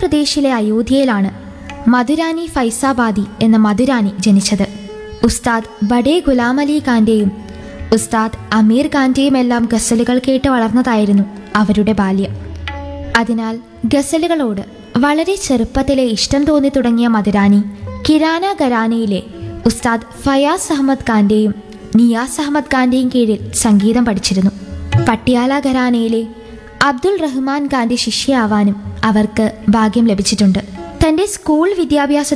ഉത്തർപ്രദേശിലെ അയോധ്യയിലാണ് മധുരാനി ഫൈസാബാദി എന്ന മധുരാനി ജനിച്ചത് ഉസ്താദ് ബഡേ ഗുലാം അലി ഖാന്റെയും ഉസ്താദ് അമീർ ഖാന്റെയും എല്ലാം ഗസലുകൾ കേട്ട് വളർന്നതായിരുന്നു അവരുടെ ബാല്യം അതിനാൽ ഗസലുകളോട് വളരെ ചെറുപ്പത്തിലെ ഇഷ്ടം തോന്നി തുടങ്ങിയ മധുരാനി കിരാന ഖരാനയിലെ ഉസ്താദ് ഫയാസ് അഹമ്മദ് ഖാന്റെയും നിയാസ് അഹമ്മദ് ഖാന്റെയും കീഴിൽ സംഗീതം പഠിച്ചിരുന്നു പട്ടിയാല ഖരാനയിലെ അബ്ദുൾ റഹ്മാൻ ഖാന്റെ ശിഷ്യയാവാനും അവർക്ക് ഭാഗ്യം ലഭിച്ചിട്ടുണ്ട് തന്റെ സ്കൂൾ വിദ്യാഭ്യാസ